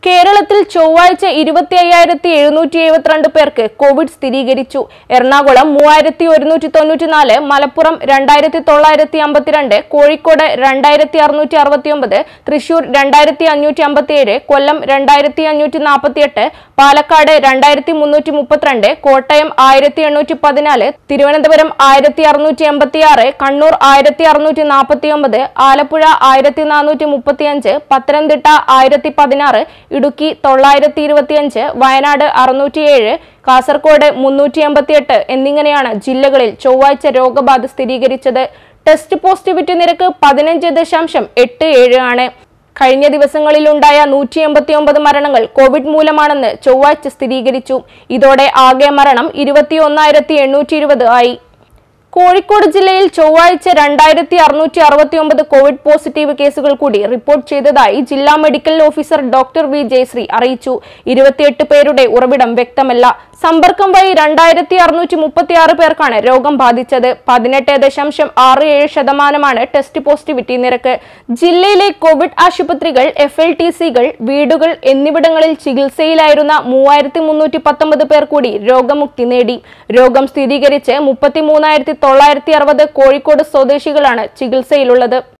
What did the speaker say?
കേരളത്തിൽ ചൊവ്വാഴ്ച ഇരുപത്തി അയ്യായിരത്തി എഴുന്നൂറ്റി എഴുപത്തിരണ്ട് പേർക്ക് കോവിഡ് സ്ഥിരീകരിച്ചു എറണാകുളം മൂവായിരത്തി ഒരുന്നൂറ്റി തൊണ്ണൂറ്റിനാല് മലപ്പുറം രണ്ടായിരത്തി തൊള്ളായിരത്തി അമ്പത്തിരണ്ട് കോഴിക്കോട് രണ്ടായിരത്തി അറുന്നൂറ്റി അറുപത്തി ഒമ്പത് തൃശൂർ രണ്ടായിരത്തി അഞ്ഞൂറ്റി അമ്പത്തിയേഴ് കൊല്ലം രണ്ടായിരത്തി അഞ്ഞൂറ്റി നാൽപ്പത്തിയെട്ട് പാലക്കാട് രണ്ടായിരത്തി മുന്നൂറ്റി മുപ്പത്തിരണ്ട് കോട്ടയം ആയിരത്തി എണ്ണൂറ്റി പതിനാല് തിരുവനന്തപുരം ആയിരത്തി അറുന്നൂറ്റി എൺപത്തിയാറ് കണ്ണൂർ ആയിരത്തി അറുന്നൂറ്റി നാൽപ്പത്തി ഒമ്പത് ആലപ്പുഴ ആയിരത്തി നാനൂറ്റി മുപ്പത്തിയഞ്ച് പത്തനംതിട്ട ആയിരത്തി പതിനാറ് ഇടുക്കി തൊള്ളായിരത്തി ഇരുപത്തിയഞ്ച് വയനാട് അറുന്നൂറ്റിയേഴ് കാസർഗോഡ് മുന്നൂറ്റി എൺപത്തിയെട്ട് എന്നിങ്ങനെയാണ് ജില്ലകളിൽ ചൊവ്വാഴ്ച രോഗബാധ സ്ഥിരീകരിച്ചത് ടെസ്റ്റ് പോസിറ്റിവിറ്റി നിരക്ക് പതിനഞ്ച് ദശാംശം എട്ട് ഏഴ് ആണ് കഴിഞ്ഞ ദിവസങ്ങളിലുണ്ടായ നൂറ്റി എൺപത്തി ഒമ്പത് മരണങ്ങൾ കോവിഡ് മൂലമാണെന്ന് ചൊവ്വാഴ്ച സ്ഥിരീകരിച്ചു ഇതോടെ ആകെ മരണം ഇരുപത്തി ഒന്നായിരത്തി എണ്ണൂറ്റി ഇരുപത് ആയി കോഴിക്കോട് ജില്ലയിൽ ചൊവ്വാഴ്ച രണ്ടായിരത്തി അറുന്നൂറ്റി അറുപത്തി ഒമ്പത് കോവിഡ് പോസിറ്റീവ് കേസുകൾ കൂടി റിപ്പോർട്ട് ചെയ്തതായി ജില്ലാ medical officer doctor V Jayasree അറിയിച്ചു ഇരുപത്തിയെട്ട് പേരുടെ ഉറവിടം വ്യക്തമല്ല സമ്പർക്കം വഴി രണ്ടായിരത്തി അറുന്നൂറ്റി മുപ്പത്തി ആറ് പേർക്കാണ് രോഗം ബാധിച്ചത് പതിനെട്ട് ദശാംശം ആറ് ഏഴ് ശതമാനമാണ് ടെസ്റ്റ് പോസിറ്റിവിറ്റി നിരക്ക് ജില്ലയിലെ കോവിഡ് ആശുപത്രികൾ എഫ് എൽ ടി സികൾ വീടുകൾ എന്നിവിടങ്ങളിൽ ചികിത്സയിലായിരുന്ന മൂവായിരത്തി മുന്നൂറ്റി പത്തൊമ്പത് പേർ കൂടി രോഗമുക്തി നേടി രോഗം സ്ഥിരീകരിച്ച് മുപ്പത്തി മൂന്നായിരത്തി തൊള്ളായിരത്തി അറുപത് കോഴിക്കോട് സ്വദേശികളാണ് ചികിത്സയിലുള്ളത്